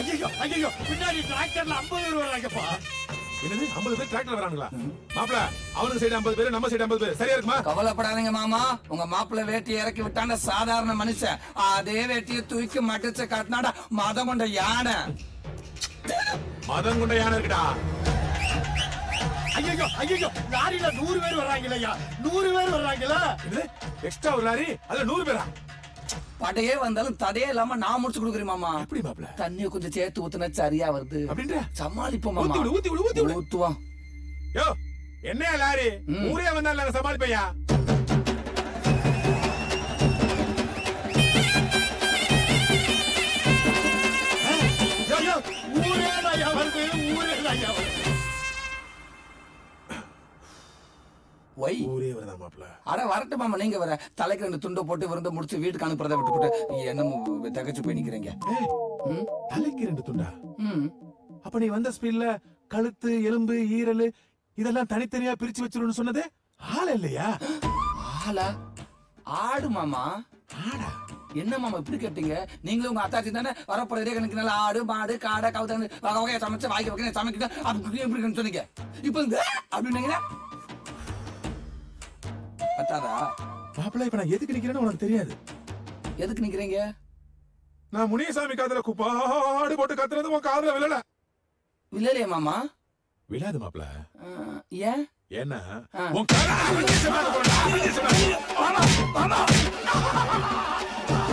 ஐயோ ஐயோ பின்னாடி டிராக்டர்ல ஐம்பது பேர் வர்றாங்கப்பா என்னது 50 பேர் டிராக்டர்ல வரானுங்களா மாப்ள அவனுக்கு சைடு 50 பேர் நம்ம சைடு 50 பேர் சரியா இருக்குமா கவலைப்படாதீங்க மாமா உங்க மாப்பிள்ளை வேட்டியை இறக்கி விட்டாண்ட சாதாரண மனுஷன் அதே வேட்டியை தூக்கி மடிச்சு காட்டினாடா மதம் கொண்ட யானை மதம் கொண்ட யானை இருக்குடா ஐயோ ஐயோ லாரியில நூறு பேர் வர்றாங்களையா நூறு பேர் வர்றாங்களா என்னது எக்ஸ்ட்ரா ஒரு லாரி அதுல 100 பேரா படையே வந்தாலும் தடையே இல்லாம நான் முடிச்சு கொடுக்குறேன் மாமா எப்படி மாப்ள தண்ணியை கொஞ்சம் சேர்த்து ஊத்துனா சரியா வருது அப்படின்ற சமாளிப்போம் ஊத்தி மாமா விடு ஊத்தி விடு ஊத்தி விடு ஊத்துவோம் யோ என்னையா லாரி ம். ஊரே வந்தா நாங்க சமாளிப்பையா ஐயோ ஊரே ஐயா வருது ஊரே ஐயா வருது ஒய் ஊரே வருதா மாப்ள அட வரட்டும் மாமா நீங்க வர தலைக்கு ரெண்டு துண்டை போட்டு விருந்து முடிச்சு வீட்டுக்கு அனுப்புறதை விட்டு போட்டு என்ன தகச்சு போய் நிக்கிறீங்க ஏய் ம், தலைக்கு ரெண்டு துண்டா ம். அப்ப நீ வந்த ஸ்பீட்ல கழுத்து எலும்பு ஈரல் இதெல்லாம் தனித்தனியா பிரிச்சு வச்சிருன்னு சொன்னது ஆள் இல்லையா ஆளா ஆடு மாமா ஆடா என்ன மாமா இப்படி கேட்டீங்க நீங்களும் உங்க அத்தாச்சி தானே வரப்போற இதே கணக்கு நல்லா ஆடு மாடு காடை கவுத்தாங்க வகை வகையா சமைச்சு வாங்கி வைக்கிறேன் சமைக்கிறேன் அப்படி எப்படி சொன்னீங்க இப்போ இந்த அப்படின்னீங்க பத்தாதா மாப்பிள்ள இப்ப நான் எதுக்கு நிக்கிறேன்னு உனக்கு தெரியாது எதுக்கு நிக்கிறீங்க நான் முனியசாமி காதுல குப்பாடு போட்டு கத்துறது உன் காதுல விழல இல்லையே மாமா விழாது மாப்பிள்ள ஆ, ஏன் ஏன்னா ஆ. உன் காதுல முனியசாமி காதுல போடுறா, முனியசாமி. மாமா மாமா